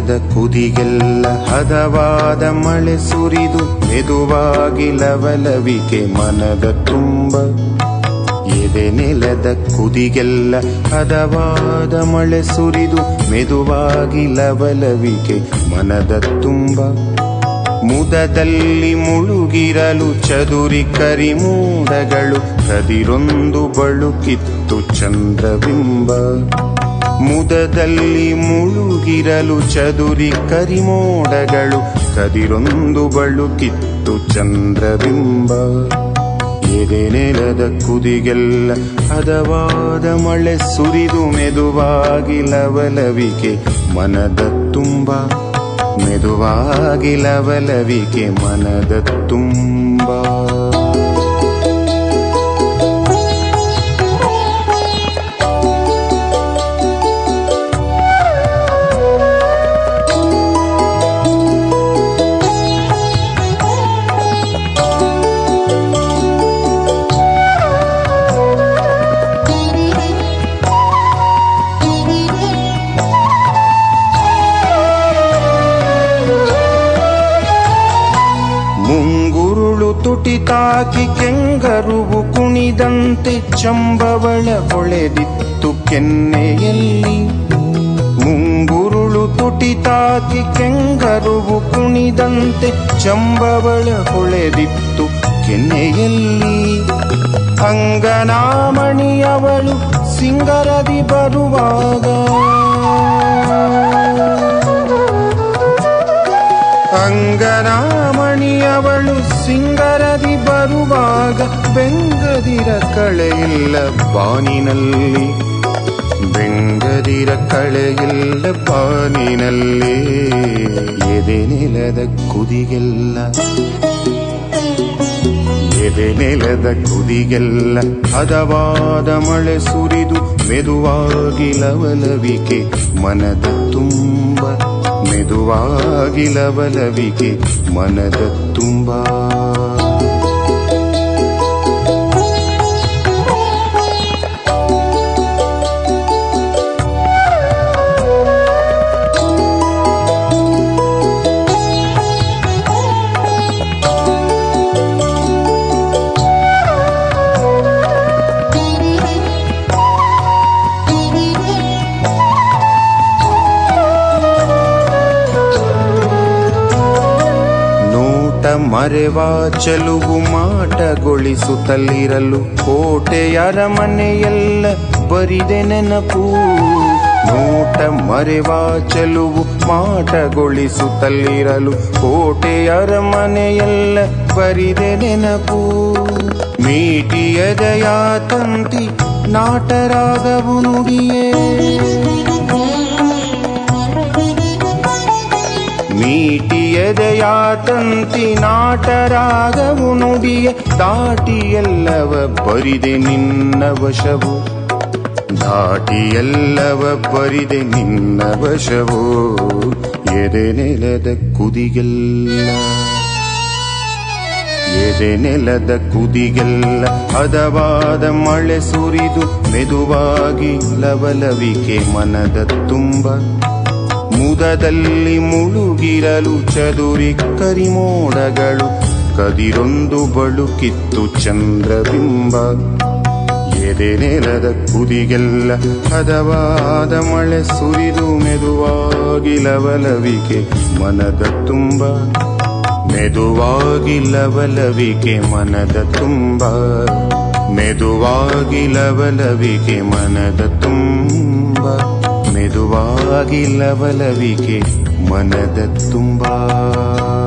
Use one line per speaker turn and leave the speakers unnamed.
ನೆಲದ ಕುದಿಗೆಲ್ಲ ಹದವಾದ ಮಳೆ ಸುರಿದು ಮೆದುವಾಗಿ ಲವಲವಿಕೆ ಮನದ ತುಂಬ ಎದೆ ನೆಲದ ಕುದಿಗೆಲ್ಲ ಹದವಾದ ಮಳೆ ಸುರಿದು ಮೆದುವಾಗಿ ಲವಲವಿಕೆ ಮನದ ತುಂಬ ಮುದದಲ್ಲಿ ಮುಳುಗಿರಲು ಚದುರಿ ಕರಿಮೂಡಗಳು ಕದಿರೊಂದು ಬಳುಕಿತ್ತು ಚಂದ್ರಬಿಂಬ ಮುದದಲ್ಲಿ ಮುಳುಗಿರಲು ಚದುರಿ ಕರಿಮೋಡಗಳು ಕದಿರೊಂದು ಬಳುಕಿತ್ತು ಚಂದ್ರಬಿಂಬ ಎದೆ ನೆಲದ ಕುದಿಗೆಲ್ಲ ಹದವಾದ ಮಳೆ ಸುರಿದು ಮೆದುವಾಗಿ ಲವಲವಿಕೆ ಮನದ ತುಂಬ ಮೆದುವಾಗಿ ಲವಲವಿಕೆ ಮನದ ತುಂಬ ಮುಂಗುರುಳು ತುಟಿತಾಕಿ ಕೆಂಗರುವು ಕುಣಿದಂತೆ ಚಂಬವಳ ಹೊಳೆದಿತ್ತು ಕೆನ್ನೆಯಲ್ಲಿ ಮುಂಗುರುಳು ತುಟಿತಾಕಿ ಕೆಂಗರುವು ಕುಣಿದಂತೆ ಚಂಬವಳ ಹೊಳೆದಿತ್ತು ಕೆನ್ನೆಯಲ್ಲಿ ಅಂಗನಾಮಣಿಯವಳು ಸಿಂಗರದಿ ಬರುವಾಗ ಅಂಗನಾಮಣಿಯವಳು ಸಿಂಗರದಿ ಬರುವಾಗ ಬೆಂಗದಿರ ಕಳೆಯಿಲ್ಲ ಬಾನಿನಲ್ಲಿ ಬೆಂಗದಿರ ಕಳೆಯಿಲ್ಲ ಬಾನಿನಲ್ಲಿ ಎದೆ ನೆಲದ ಕುದಿಗೆಲ್ಲ ಎದೆ ನೆಲದ ಕುದಿಗೆಲ್ಲ ಹದವಾದ ಮಳೆ ಸುರಿದು ಮೆದುವಾಗಿ ಲವಲವಿಕೆ ಮನದ ತುಂಬ ಮೆದುವಾಗಿ ಲವಲವಿಕೆ ಮನದ ತುಂಬ ನೋಟ ಮರೆವ ಚಲುವು ಮಾಟಗೊಳಿಸುತ್ತಲಿರಲು ಕೋಟೆಯ ಅರಮನೆಯೆಲ್ಲ ಬರಿದೆ ನೆನಪು ನೋಟ ಮರೆವ ಚಲುವು ಮಾಟಗೊಳಿಸುತ್ತಲಿರಲು ಕೋಟೆಯ ಅರಮನೆಯೆಲ್ಲ ಬರಿದೆ ನೆನಪು ಮೀಟಿಯದಯ ತಂತಿ ನಾಟರಾಗವು ನುಡಿಯೇ ಮೀಟಿಯದೆಯ ತಂತಿ ನಾಟರಾಗವು ನುಡಿಯ ದಾಟಿ ಎಲ್ಲವ ಬರಿದೆ ನಿನ್ನ ವಶವು ದಾಟಿ ಎಲ್ಲವ ಬರಿದೆ ನಿನ್ನ ವಶವು ಎದೆ ನೆಲದ ಕುದಿಗೆಲ್ಲ ಎದೆ ನೆಲದ ಕುದಿಗೆಲ್ಲ ಹದವಾದ ಮಳೆ ಸುರಿದು ಮೆದುವಾಗಿ ಲವಲವಿಕೆ ಮನದ ತುಂಬ ಮುದದಲ್ಲಿ ಮುಳುಗಿರಲು ಚದುರಿ ಕರಿಮೋಡಗಳು ಕದಿರೊಂದು ಬಳುಕಿತ್ತು ಚಂದ್ರಬಿಂಬ ಎದೆ ನೆಲದ ಕುದಿಗೆಲ್ಲ ಹದವಾದ ಮಳೆ ಸುರಿದು ಮೆದುವಾಗಿ ಲವಲವಿಕೆ ಮನದ ತುಂಬ ಮೆದುವಾಗಿ ಲವಲವಿಕೆ ಮನದ ತುಂಬ ಮೆದುವಾಗಿ ಲವಲವಿಕೆ ಮನದ ತುಂಬ ಮೆದುವಾಗಿ ಲವಲವಿಕೆ ಮನದ ತುಂಬ